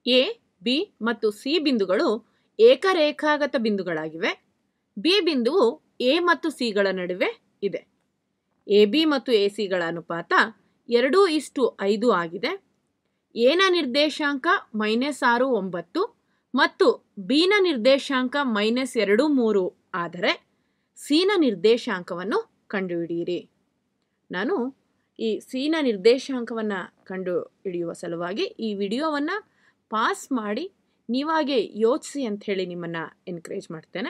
A B ಮತ್ತು C ಬಿಂದುಗಳು ಏಕರೇಖಾಗತ ಬಿಂದುಗಳಾಗಿವೆ ಬಿ ಬಿಂದುವು ಎ ಮತ್ತು ಸಿಗಳ ನಡುವೆ ಇದೆ ಎ ಬಿ ಮತ್ತು ಎ ಸಿಗಳ ಅನುಪಾತ ಎರಡು ಇಷ್ಟು ಐದು ಆಗಿದೆ ಎನ ನಿರ್ದೇಶಾಂಕ ಮೈನಸ್ ಆರು ಒಂಬತ್ತು ಮತ್ತು ಬಿನ ನಿರ್ದೇಶಾಂಕ ಮೈನಸ್ ಎರಡು ಮೂರು ಆದರೆ ಸಿನ ನಿರ್ದೇಶಾಂಕವನ್ನು ಕಂಡುಹಿಡಿಯಿರಿ ನಾನು ಈ ಸಿನ ನಿರ್ದೇಶಾಂಕವನ್ನು ಕಂಡು ಹಿಡಿಯುವ ಸಲುವಾಗಿ ಈ ವಿಡಿಯೋವನ್ನು ಪಾಸ್ ಮಾಡಿ ನೀವಾಗೆ ಯೋಚಿಸಿ ಅಂತ ಹೇಳಿ ನಿಮ್ಮನ್ನು ಎನ್ಕರೇಜ್ ಮಾಡ್ತೇನೆ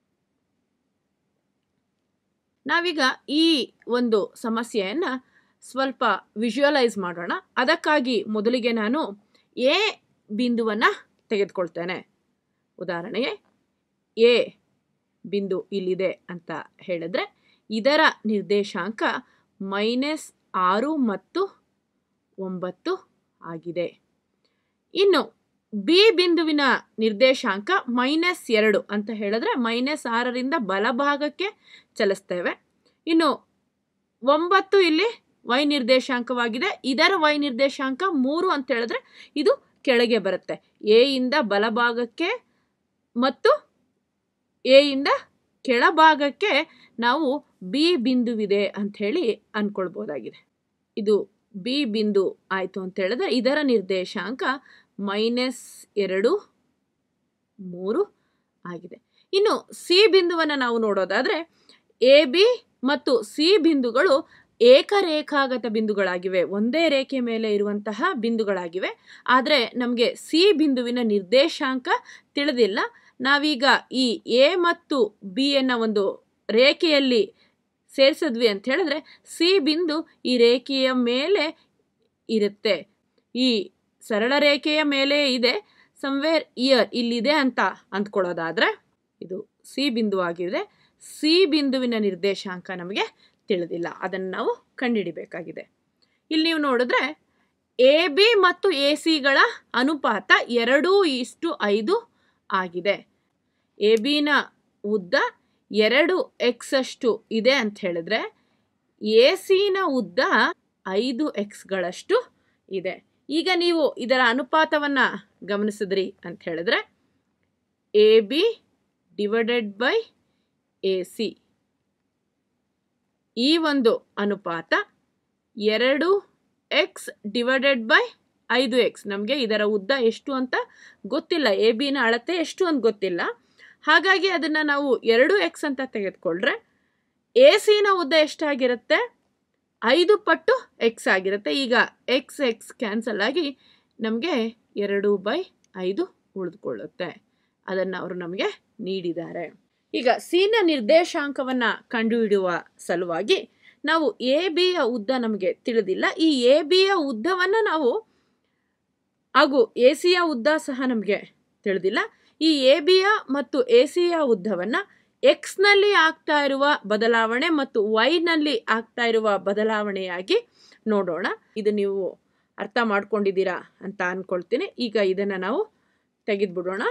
ನಾವೀಗ ಈ ಒಂದು ಸಮಸ್ಯೆಯನ್ನು ಸ್ವಲ್ಪ ವಿಜುವಲೈಸ್ ಮಾಡೋಣ ಅದಕ್ಕಾಗಿ ಮೊದಲಿಗೆ ನಾನು ಎ ಬಿಂದುವನ್ನು ತೆಗೆದುಕೊಳ್ತೇನೆ ಉದಾಹರಣೆಗೆ ಎ ಬಿಂದು ಇಲ್ಲಿದೆ ಅಂತ ಹೇಳಿದ್ರೆ ಇದರ ನಿರ್ದೇಶಾಂಕ ಮೈನಸ್ ಆರು ಮತ್ತು ಒಂಬತ್ತು ಆಗಿದೆ ಇನ್ನು ಬಿ ಬಿಂದುವಿನ ನಿರ್ದೇಶಾಂಕ ಮೈನಸ್ ಎರಡು ಅಂತ ಹೇಳಿದ್ರೆ ಮೈನಸ್ ಆರರಿಂದ ಬಲಭಾಗಕ್ಕೆ ಚಲಿಸ್ತೇವೆ ಇನ್ನು ಒಂಬತ್ತು ಇಲ್ಲಿ ವೈ ನಿರ್ದೇಶಾಂಕವಾಗಿದೆ ಇದರ ವೈ ನಿರ್ದೇಶಾಂಕ ಮೂರು ಅಂತ ಹೇಳಿದ್ರೆ ಇದು ಕೆಳಗೆ ಬರುತ್ತೆ ಎ ಇಂದ ಬಲಭಾಗಕ್ಕೆ ಮತ್ತು ಎ ಇಂದ ಕೆಳಭಾಗಕ್ಕೆ ನಾವು ಬಿ ಬಿಂದುವಿದೆ ಅಂಥೇಳಿ ಅಂದ್ಕೊಳ್ಬೋದಾಗಿದೆ ಇದು ಬಿ ಬಿಂದು ಆಯಿತು ಅಂತ ಹೇಳಿದ್ರೆ ಇದರ ನಿರ್ದೇಶಾಂಕ ಮೈನಸ್ ಎರಡು ಮೂರು ಆಗಿದೆ ಇನ್ನು ಸಿ ಬಿಂದುವನ್ನು ನಾವು ನೋಡೋದಾದರೆ ಎ ಬಿ ಮತ್ತು ಸಿ ಬಿಂದುಗಳು ಏಕರೇಖಾಗತ ಬಿಂದುಗಳಾಗಿವೆ ಒಂದೇ ರೇಖೆ ಮೇಲೆ ಇರುವಂತಹ ಬಿಂದುಗಳಾಗಿವೆ ಆದರೆ ನಮಗೆ ಸಿ ಬಿಂದುವಿನ ನಿರ್ದೇಶಾಂಕ ತಿಳಿದಿಲ್ಲ ನಾವೀಗ ಈ ಎ ಮತ್ತು ಬಿ ಅನ್ನ ಒಂದು ರೇಖೆಯಲ್ಲಿ ಸೇರಿಸಿದ್ವಿ ಅಂತ ಹೇಳಿದ್ರೆ ಸಿ ಬಿಂದು ಈ ರೇಖೆಯ ಮೇಲೆ ಇರುತ್ತೆ ಈ ಸರಳ ರೇಖೆಯ ಮೇಲೆ ಇದೆ ಸಮ್ವೇರ್ ಇಯರ್ ಇಲ್ಲಿದೆ ಅಂತ ಅಂದ್ಕೊಳ್ಳೋದಾದರೆ ಇದು ಸಿ ಬಿಂದು ಆಗಿದೆ ಸಿ ಬಿಂದುವಿನ ನಿರ್ದೇಶಾಂಕ ನಮಗೆ ತಿಳಿದಿಲ್ಲ ಅದನ್ನು ನಾವು ಕಂಡುಹಿಡಿಬೇಕಾಗಿದೆ ಇಲ್ಲಿ ನೀವು ನೋಡಿದ್ರೆ ಎ ಬಿ ಮತ್ತು ಎ ಸಿಗಳ ಅನುಪಾತ ಎರಡು ಇಷ್ಟು ಐದು ಆಗಿದೆ ಎ ಬಿನ ಉದ್ದ ಎರಡು ಎಕ್ಸ್ ಅಷ್ಟು ಇದೆ ಅಂತ ಹೇಳಿದ್ರೆ ಎ ಸಿನ ಉದ್ದ ಐದು ಎಕ್ಸ್ಗಳಷ್ಟು ಇದೆ ಈಗ ನೀವು ಇದರ ಅನುಪಾತವನ್ನು ಗಮನಿಸಿದ್ರಿ ಅಂತ ಹೇಳಿದ್ರೆ A B divided by A C ಈ ಒಂದು ಅನುಪಾತ ಎರಡು ಎಕ್ಸ್ ಡಿವೈಡೆಡ್ ಬೈ ಐದು ಎಕ್ಸ್ ನಮಗೆ ಇದರ ಉದ್ದ ಎಷ್ಟು ಅಂತ ಗೊತ್ತಿಲ್ಲ ಎ ಬಿನ ಅಳತೆ ಎಷ್ಟು ಅಂತ ಗೊತ್ತಿಲ್ಲ ಹಾಗಾಗಿ ಅದನ್ನು ನಾವು ಎರಡು ಎಕ್ಸ್ ಅಂತ ತೆಗೆದುಕೊಂಡ್ರೆ ಎ ಸಿನ ಉದ್ದ ಎಷ್ಟಾಗಿರುತ್ತೆ ಐದು ಪಟ್ಟು ಎಕ್ಸ್ ಆಗಿರುತ್ತೆ ಈಗ ಎಕ್ಸ್ ಎಕ್ಸ್ ಕ್ಯಾನ್ಸಲ್ ಆಗಿ ನಮಗೆ ಎರಡು ಬೈ ಐದು ಉಳಿದುಕೊಳ್ಳುತ್ತೆ ಅದನ್ನು ಅವರು ನಮಗೆ ನೀಡಿದ್ದಾರೆ ಈಗ ಸಿನ ನಿರ್ದೇಶಾಂಕವನ್ನು ಕಂಡುಹಿಡಿಯುವ ಸಲುವಾಗಿ ನಾವು ಎ ಬಿಯ ಉದ್ದ ನಮಗೆ ತಿಳಿದಿಲ್ಲ ಈ ಎ ಬಿಯ ಉದ್ದವನ್ನು ನಾವು ಹಾಗೂ ಎ ಸಿಯ ಉದ್ದ ಸಹ ನಮಗೆ ತಿಳಿದಿಲ್ಲ ಈ ಎ ಬಿಯ ಮತ್ತು ಎ ಸಿಯ ಉದ್ದವನ್ನು ಎಕ್ಸ್ನಲ್ಲಿ ಆಗ್ತಾ ಇರುವ ಬದಲಾವಣೆ ಮತ್ತು ವೈನಲ್ಲಿ ಆಗ್ತಾ ಇರುವ ಬದಲಾವಣೆಯಾಗಿ ನೋಡೋಣ ಇದು ನೀವು ಅರ್ಥ ಮಾಡ್ಕೊಂಡಿದ್ದೀರಾ ಅಂತ ಅಂದ್ಕೊಳ್ತೀನಿ ಈಗ ಇದನ್ನು ನಾವು ತೆಗೆದುಬಿಡೋಣ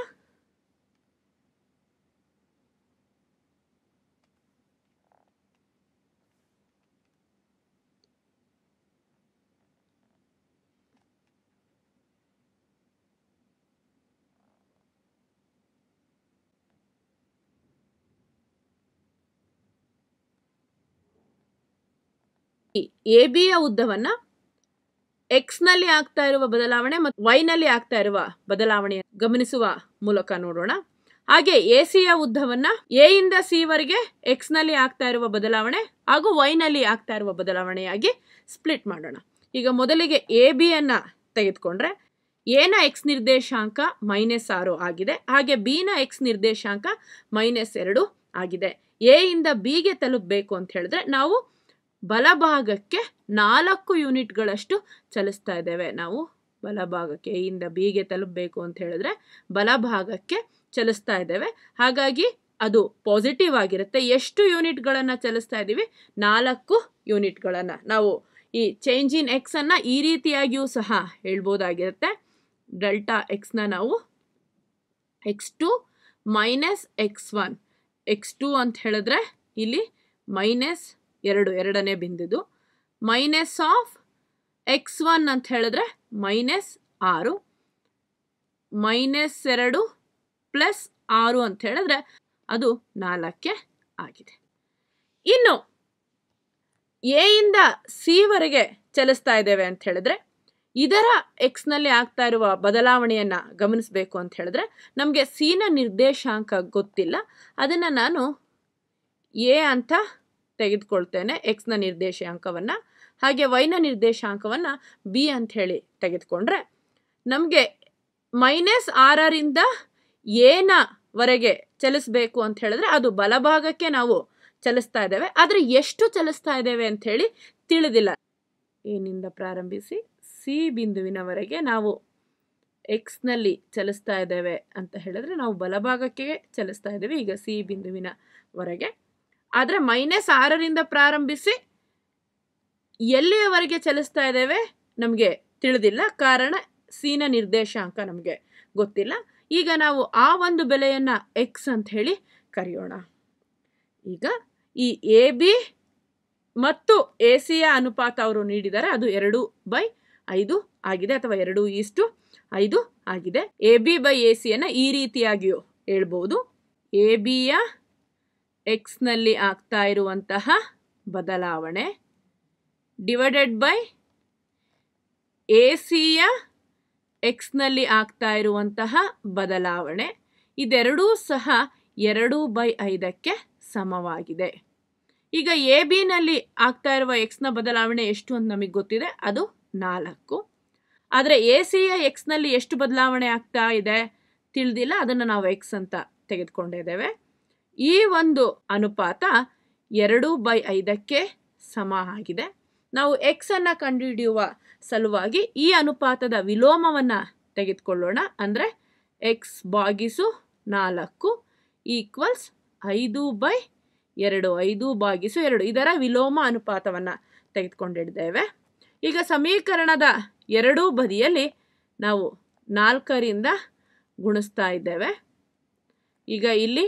ಎ ಬಿಯ ಉದ್ದವನ್ನು ಎಕ್ಸ್ನಲ್ಲಿ ಆಗ್ತಾ ಇರುವ ಬದಲಾವಣೆ ಮತ್ತು ವೈನಲ್ಲಿ ಆಗ್ತಾ ಇರುವ ಬದಲಾವಣೆ ಗಮನಿಸುವ ಮೂಲಕ ನೋಡೋಣ ಹಾಗೆ ಎ ಸಿಯ ಉದ್ದವನ್ನ ಎ ಇಂದ ಸಿ ವರೆಗೆ ಎಕ್ಸ್ ನಲ್ಲಿ ಆಗ್ತಾ ಇರುವ ಬದಲಾವಣೆ ಹಾಗೂ ವೈನಲ್ಲಿ ಆಗ್ತಾ ಇರುವ ಬದಲಾವಣೆಯಾಗಿ ಸ್ಪ್ಲಿಟ್ ಮಾಡೋಣ ಈಗ ಮೊದಲಿಗೆ ಎ ಬಿ ಅನ್ನ ತೆಗೆದುಕೊಂಡ್ರೆ ಎನ ಎಕ್ಸ್ ನಿರ್ದೇಶಾಂಕ ಮೈನಸ್ ಆರು ಆಗಿದೆ ಹಾಗೆ ಬಿನ ಎಕ್ಸ್ ನಿರ್ದೇಶಾಂಕ ಮೈನಸ್ ಎರಡು ಆಗಿದೆ ಎ ಇಂದ ಬಿಗೆ ತಲುಪಬೇಕು ಅಂತ ಹೇಳಿದ್ರೆ ನಾವು ಬಲಭಾಗಕ್ಕೆ ನಾಲ್ಕು ಯೂನಿಟ್ಗಳಷ್ಟು ಚಲಿಸ್ತಾ ಇದ್ದೇವೆ ನಾವು ಬಲಭಾಗಕ್ಕೆ ಎ ಇಂದ ಬಿಗೆ ತಲುಪಬೇಕು ಅಂತ ಹೇಳಿದ್ರೆ ಬಲಭಾಗಕ್ಕೆ ಚಲಿಸ್ತಾ ಇದ್ದೇವೆ ಹಾಗಾಗಿ ಅದು ಪಾಸಿಟಿವ್ ಆಗಿರುತ್ತೆ ಎಷ್ಟು ಯೂನಿಟ್ಗಳನ್ನು ಚಲಿಸ್ತಾ ಇದ್ದೀವಿ ನಾಲ್ಕು ಯೂನಿಟ್ಗಳನ್ನು ನಾವು ಈ ಚೇಂಜ್ ಇನ್ ಎಕ್ಸನ್ನು ಈ ರೀತಿಯಾಗಿಯೂ ಸಹ ಹೇಳ್ಬೋದಾಗಿರುತ್ತೆ ಡೆಲ್ಟಾ ಎಕ್ಸ್ನ ನಾವು x two minus x one x two ಅಂತ ಹೇಳಿದ್ರೆ ಇಲ್ಲಿ ಮೈನಸ್ ಎರಡು ಎರಡನೇ ಬಿಂದುದು ಮೈನಸ್ ಆಫ್ ಎಕ್ಸ್ ಒನ್ ಅಂತ ಹೇಳಿದ್ರೆ ಮೈನಸ್ ಆರು ಮೈನಸ್ ಎರಡು ಪ್ಲಸ್ ಆರು ಅಂತ ಹೇಳಿದ್ರೆ ಅದು ನಾಲ್ಕೇ ಆಗಿದೆ ಇನ್ನು ಎ ಇಂದ ಸಿ ವರೆಗೆ ಚಲಿಸ್ತಾ ಇದ್ದೇವೆ ಅಂತ ಹೇಳಿದ್ರೆ ಇದರ ಎಕ್ಸ್ನಲ್ಲಿ ಆಗ್ತಾ ಇರುವ ಬದಲಾವಣೆಯನ್ನು ಗಮನಿಸಬೇಕು ಅಂತ ಹೇಳಿದ್ರೆ ನಮಗೆ ಸಿನ ನಿರ್ದೇಶಾಂಕ ಗೊತ್ತಿಲ್ಲ ಅದನ್ನು ನಾನು ಎ ಅಂತ ತೆಗೆದುಕೊಳ್ತೇನೆ ಎಕ್ಸ್ನ ನಿರ್ದೇಶಾಂಕವನ್ನು ಹಾಗೆ ವೈನ ನಿರ್ದೇಶಾಂಕವನ್ನು ಬಿ ಅಂತ ಹೇಳಿ ತೆಗೆದುಕೊಂಡ್ರೆ ನಮಗೆ ಮೈನಸ್ ಆರರಿಂದ ಎನ ವರೆಗೆ ಚಲಿಸಬೇಕು ಅಂತ ಹೇಳಿದ್ರೆ ಅದು ಬಲಭಾಗಕ್ಕೆ ನಾವು ಚಲಿಸ್ತಾ ಇದ್ದೇವೆ ಆದರೆ ಎಷ್ಟು ಚಲಿಸ್ತಾ ಇದ್ದೇವೆ ಅಂತ ಹೇಳಿ ತಿಳಿದಿಲ್ಲ ಏನಿಂದ ಪ್ರಾರಂಭಿಸಿ ಸಿ ಬಿಂದುವಿನವರೆಗೆ ನಾವು ಎಕ್ಸ್ನಲ್ಲಿ ಚಲಿಸ್ತಾ ಇದ್ದೇವೆ ಅಂತ ಹೇಳಿದ್ರೆ ನಾವು ಬಲಭಾಗಕ್ಕೆ ಚಲಿಸ್ತಾ ಇದ್ದೇವೆ ಈಗ ಸಿ ಬಿಂದುವಿನವರೆಗೆ ಆದರೆ ಮೈನಸ್ ಆರರಿಂದ ಪ್ರಾರಂಭಿಸಿ ಎಲ್ಲಿಯವರೆಗೆ ಚಲಿಸ್ತಾ ಇದ್ದೇವೆ ನಮಗೆ ತಿಳಿದಿಲ್ಲ ಕಾರಣ ಸಿನ ನಿರ್ದೇಶಾಂಕ ನಮಗೆ ಗೊತ್ತಿಲ್ಲ ಈಗ ನಾವು ಆ ಒಂದು ಬೆಲೆಯನ್ನು ಎಕ್ಸ್ ಅಂತ ಹೇಳಿ ಕರೆಯೋಣ ಈಗ ಈ ಎ ಬಿ ಮತ್ತು ಎ ಸಿಯ ಅನುಪಾತ ಅವರು ನೀಡಿದ್ದಾರೆ ಅದು ಎರಡು ಬೈ ಐದು ಆಗಿದೆ ಅಥವಾ ಎರಡು ಈಸ್ಟು ಐದು ಆಗಿದೆ ಎ ಬಿ ಬೈ ಎ ಸಿಯನ್ನು ಈ ರೀತಿಯಾಗಿಯೂ ಹೇಳ್ಬೋದು ಎ ಬಿಯ ಎಕ್ಸ್ನಲ್ಲಿ ಆಗ್ತಾ ಇರುವಂತಹ ಬದಲಾವಣೆ ಡಿವೈಡೆಡ್ ಬೈ ಎ ಸಿಯ ಎಕ್ಸ್ನಲ್ಲಿ ಆಗ್ತಾ ಇರುವಂತಹ ಬದಲಾವಣೆ ಇದೆರಡೂ ಸಹ ಎರಡು ಬೈ ಐದಕ್ಕೆ ಸಮವಾಗಿದೆ ಈಗ ಎ ಬಿನಲ್ಲಿ ಆಗ್ತಾ ಇರುವ ಎಕ್ಸ್ನ ಬದಲಾವಣೆ ಎಷ್ಟು ಅಂತ ನಮಗೆ ಗೊತ್ತಿದೆ ಅದು ನಾಲ್ಕು ಆದರೆ ಎ ಸಿಯ ಎಕ್ಸ್ನಲ್ಲಿ ಎಷ್ಟು ಬದಲಾವಣೆ ಆಗ್ತಾ ಇದೆ ತಿಳಿದಿಲ್ಲ ಅದನ್ನು ನಾವು ಎಕ್ಸ್ ಅಂತ ತೆಗೆದುಕೊಂಡಿದ್ದೇವೆ ಈ ಒಂದು ಅನುಪಾತ ಎರಡು ಬೈ ಐದಕ್ಕೆ ಸಮ ಆಗಿದೆ ನಾವು ಎಕ್ಸ್ ಅನ್ನು ಕಂಡುಹಿಡಿಯುವ ಸಲುವಾಗಿ ಈ ಅನುಪಾತದ ವಿಲೋಮವನ್ನು ತೆಗೆದುಕೊಳ್ಳೋಣ ಅಂದರೆ ಎಕ್ಸ್ ಬಾಗಿಸು ನಾಲ್ಕು ಈಕ್ವಲ್ಸ್ ಐದು ಬೈ ಎರಡು ಐದು ಬಾಗಿಸು ಎರಡು ಇದರ ವಿಲೋಮ ಅನುಪಾತವನ್ನು ತೆಗೆದುಕೊಂಡಿದ್ದೇವೆ ಈಗ ಸಮೀಕರಣದ ಎರಡೂ ಬದಿಯಲ್ಲಿ ನಾವು ನಾಲ್ಕರಿಂದ ಗುಣಿಸ್ತಾ ಇದ್ದೇವೆ ಈಗ ಇಲ್ಲಿ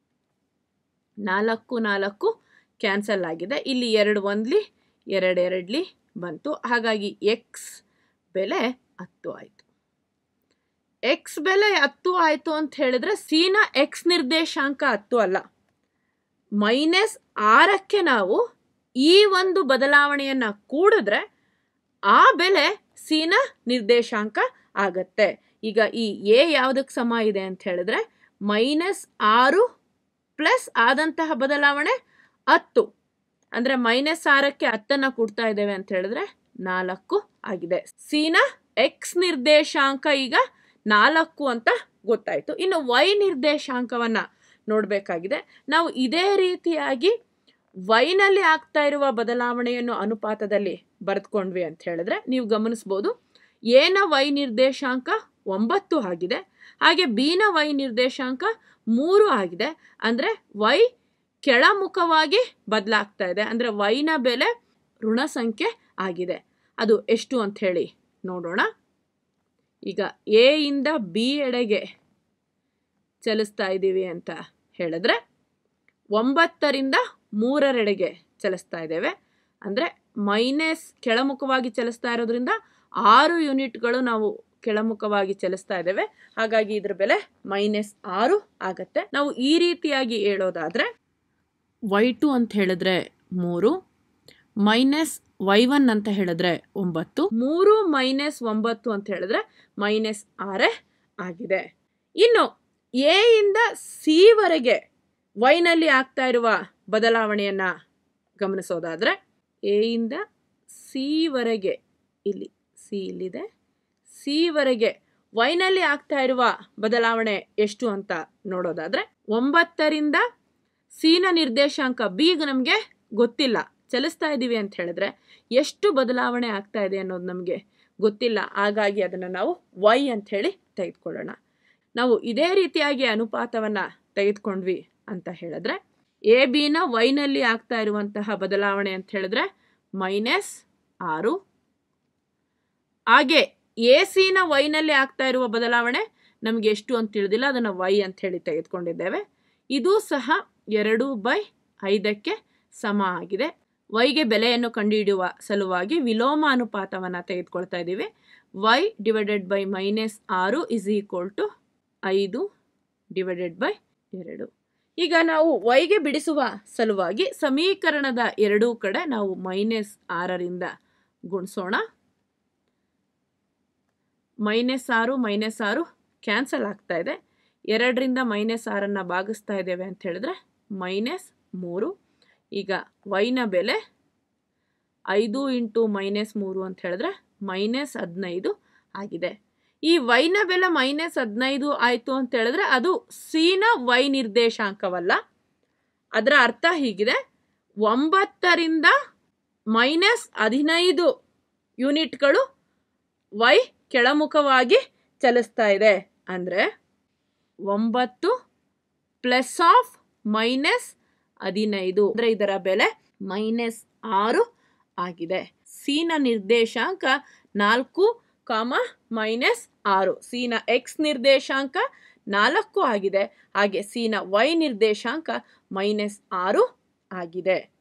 ನಾಲ್ಕು ನಾಲ್ಕು ಕ್ಯಾನ್ಸಲ್ ಆಗಿದೆ ಇಲ್ಲಿ ಎರಡು ಒಂದ್ಲಿ ಎರಡೆರಡ್ಲಿ ಬಂತು ಹಾಗಾಗಿ ಎಕ್ಸ್ ಬೆಲೆ ಹತ್ತು ಆಯಿತು ಎಕ್ಸ್ ಬೆಲೆ ಹತ್ತು ಆಯಿತು ಅಂತ ಹೇಳಿದ್ರೆ ಸಿನ ಎಕ್ಸ್ ನಿರ್ದೇಶಾಂಕ ಹತ್ತು ಅಲ್ಲ ಮೈನಸ್ ಆರಕ್ಕೆ ನಾವು ಈ ಒಂದು ಬದಲಾವಣೆಯನ್ನು ಕೂಡಿದ್ರೆ ಆ ಬೆಲೆ ಸಿನ ನಿರ್ದೇಶಾಂಕ ಆಗತ್ತೆ ಈಗ ಈ ಎ ಯಾವುದಕ್ಕೆ ಸಮ ಇದೆ ಅಂತ ಹೇಳಿದ್ರೆ ಮೈನಸ್ ಆರು ಪ್ಲಸ್ ಆದಂತಹ ಬದಲಾವಣೆ ಹತ್ತು ಅಂದರೆ ಮೈನಸ್ ಆರಕ್ಕೆ ಹತ್ತನ್ನು ಕೊಡ್ತಾ ಇದ್ದೇವೆ ಅಂತ ಹೇಳಿದ್ರೆ ನಾಲ್ಕು ಆಗಿದೆ ಸಿನ ಎಕ್ಸ್ ನಿರ್ದೇಶಾಂಕ ಈಗ ನಾಲ್ಕು ಅಂತ ಗೊತ್ತಾಯಿತು ಇನ್ನು ವೈ ನಿರ್ದೇಶಾಂಕವನ್ನು ನೋಡಬೇಕಾಗಿದೆ ನಾವು ಇದೇ ರೀತಿಯಾಗಿ ವೈನಲ್ಲಿ ಆಗ್ತಾ ಇರುವ ಬದಲಾವಣೆಯನ್ನು ಅನುಪಾತದಲ್ಲಿ ಬರೆದುಕೊಂಡ್ವಿ ಅಂತ ಹೇಳಿದ್ರೆ ನೀವು ಗಮನಿಸ್ಬೋದು ಎನ ವೈ ನಿರ್ದೇಶಾಂಕ ಒಂಬತ್ತು ಆಗಿದೆ ಹಾಗೆ ಬಿನ ವೈ ನಿರ್ದೇಶಾಂಕ ಮೂರು ಆಗಿದೆ ಅಂದರೆ ವೈ ಕೆಳಮುಖವಾಗಿ ಬದಲಾಗ್ತಾ ಇದೆ ಅಂದರೆ ವೈನ ಬೆಲೆ ಋಣ ಸಂಖ್ಯೆ ಆಗಿದೆ ಅದು ಎಷ್ಟು ಅಂತ ಹೇಳಿ ನೋಡೋಣ ಈಗ ಎ ಇಂದ ಬಿ ಎಡೆಗೆ ಚಲಿಸ್ತಾ ಇದ್ದೀವಿ ಅಂತ ಹೇಳಿದ್ರೆ ಒಂಬತ್ತರಿಂದ ಮೂರರೆಡೆಗೆ ಚಲಿಸ್ತಾ ಇದ್ದೇವೆ ಅಂದರೆ ಮೈನಸ್ ಕೆಳಮುಖವಾಗಿ ಚಲಿಸ್ತಾ ಇರೋದ್ರಿಂದ ಆರು ಯೂನಿಟ್ಗಳು ನಾವು ಕೆಳಮುಖವಾಗಿ ಚಲಿಸ್ತಾ ಇದ್ದೇವೆ ಹಾಗಾಗಿ ಇದ್ರ ಬೆಲೆ ಮೈನಸ್ ಆರು ಆಗತ್ತೆ ನಾವು ಈ ರೀತಿಯಾಗಿ ಹೇಳೋದಾದ್ರೆ ವೈ ಟು ಅಂತ ಹೇಳಿದ್ರೆ ಮೂರು ಮೈನಸ್ ವೈ ಒನ್ ಅಂತ ಹೇಳಿದ್ರೆ ಒಂಬತ್ತು ಮೂರು ಮೈನಸ್ ಒಂಬತ್ತು ಅಂತ ಹೇಳಿದ್ರೆ ಮೈನಸ್ ಆರೇ ಆಗಿದೆ ಇನ್ನು ಎ ಇಂದ ಸಿ ವರೆಗೆ ವೈನಲ್ಲಿ ಆಗ್ತಾ ಇರುವ ಬದಲಾವಣೆಯನ್ನು ಗಮನಿಸೋದಾದರೆ ಎ ಇಂದ ಸಿ ವರೆಗೆ ಇಲ್ಲಿ ಸಿ ಇಲ್ಲಿದೆ ಸಿ ವರೆಗೆ ವೈನಲ್ಲಿ ಆಗ್ತಾ ಇರುವ ಬದಲಾವಣೆ ಎಷ್ಟು ಅಂತ ನೋಡೋದಾದರೆ ಒಂಬತ್ತರಿಂದ ಸಿನ ನಿರ್ದೇಶಾಂಕ ಬಿಗ್ ನಮಗೆ ಗೊತ್ತಿಲ್ಲ ಚಲಿಸ್ತಾ ಇದ್ದೀವಿ ಅಂತ ಹೇಳಿದ್ರೆ ಎಷ್ಟು ಬದಲಾವಣೆ ಆಗ್ತಾ ಇದೆ ಅನ್ನೋದು ನಮಗೆ ಗೊತ್ತಿಲ್ಲ ಹಾಗಾಗಿ ಅದನ್ನು ನಾವು ವೈ ಅಂತ ಹೇಳಿ ತೆಗೆದುಕೊಳ್ಳೋಣ ನಾವು ಇದೇ ರೀತಿಯಾಗಿ ಅನುಪಾತವನ್ನು ತೆಗೆದುಕೊಂಡ್ವಿ ಅಂತ ಹೇಳಿದ್ರೆ ಎ ಬಿನ ವೈನಲ್ಲಿ ಆಗ್ತಾ ಇರುವಂತಹ ಬದಲಾವಣೆ ಅಂತ ಹೇಳಿದ್ರೆ ಮೈನಸ್ ಆರು ಹಾಗೆ ಎ ಸಿನ ವೈನಲ್ಲಿ ಆಗ್ತಾ ಇರುವ ಬದಲಾವಣೆ ನಮಗೆ ಎಷ್ಟು ಅಂತ ತಿಳಿದಿಲ್ಲ ಅದನ್ನು ವೈ ಅಂತ ಹೇಳಿ ತೆಗೆದುಕೊಂಡಿದ್ದೇವೆ ಇದು ಸಹ ಎರಡು ಬೈ ಐದಕ್ಕೆ ಸಮ ಆಗಿದೆ ವೈಗೆ ಬೆಲೆಯನ್ನು ಕಂಡುಹಿಡಿಯುವ ಸಲುವಾಗಿ ವಿಲೋಮ ಅನುಪಾತವನ್ನು ತೆಗೆದುಕೊಳ್ತಾ ಇದ್ದೀವಿ ವೈ ಡಿವೈಡೆಡ್ ಬೈ ಮೈನಸ್ ಆರು ಇಸ್ ಈಕ್ವಲ್ ಟು ಐದು ಡಿವೈಡೆಡ್ ಬೈ ಎರಡು ಈಗ ನಾವು ವೈಗೆ ಬಿಡಿಸುವ ಸಲುವಾಗಿ ಸಮೀಕರಣದ ಎರಡೂ ಕಡೆ ನಾವು ಮೈನಸ್ ಆರರಿಂದ ಗುಣಿಸೋಣ ಮೈನಸ್ ಆರು ಮೈನಸ್ ಆರು ಕ್ಯಾನ್ಸಲ್ ಆಗ್ತಾ ಇದೆ ಎರಡರಿಂದ ಮೈನಸ್ ಆರನ್ನು ಭಾಗಿಸ್ತಾ ಇದ್ದೇವೆ ಅಂತ ಹೇಳಿದ್ರೆ ಮೈನಸ್ ಮೂರು ಈಗ ವೈನ ಬೆಲೆ ಐದು ಇಂಟು ಮೈನಸ್ ಮೂರು ಅಂತ ಹೇಳಿದ್ರೆ ಮೈನಸ್ ಹದಿನೈದು ಆಗಿದೆ ಈ ವೈನ ಬೆಲೆ ಮೈನಸ್ ಹದಿನೈದು ಆಯಿತು ಅಂತ ಹೇಳಿದ್ರೆ ಅದು ಸಿನ ವೈ ನಿರ್ದೇಶಾಂಕವಲ್ಲ ಅದರ ಅರ್ಥ ಹೀಗಿದೆ ಒಂಬತ್ತರಿಂದ ಮೈನಸ್ ಹದಿನೈದು ಯೂನಿಟ್ಗಳು ವೈ ಕೆಳಮುಖವಾಗಿ ಚಲಿಸ್ತಾ ಇದೆ ಅಂದರೆ ಒಂಬತ್ತು ಪ್ಲಸ್ ಆಫ್ ಮೈನಸ್ ಹದಿನೈದು ಅಂದರೆ ಇದರ ಬೆಲೆ ಮೈನಸ್ ಆರು ಆಗಿದೆ ಸಿನ ನಿರ್ದೇಶಾಂಕ ನಾಲ್ಕು ಕಾಮ ಮೈನಸ್ ಆರು ಸಿನ ಎಕ್ಸ್ ನಿರ್ದೇಶಾಂಕ ನಾಲ್ಕು ಆಗಿದೆ ಹಾಗೆ ಸಿನ ವೈ ನಿರ್ದೇಶಾಂಕ ಮೈನಸ್ ಆರು ಆಗಿದೆ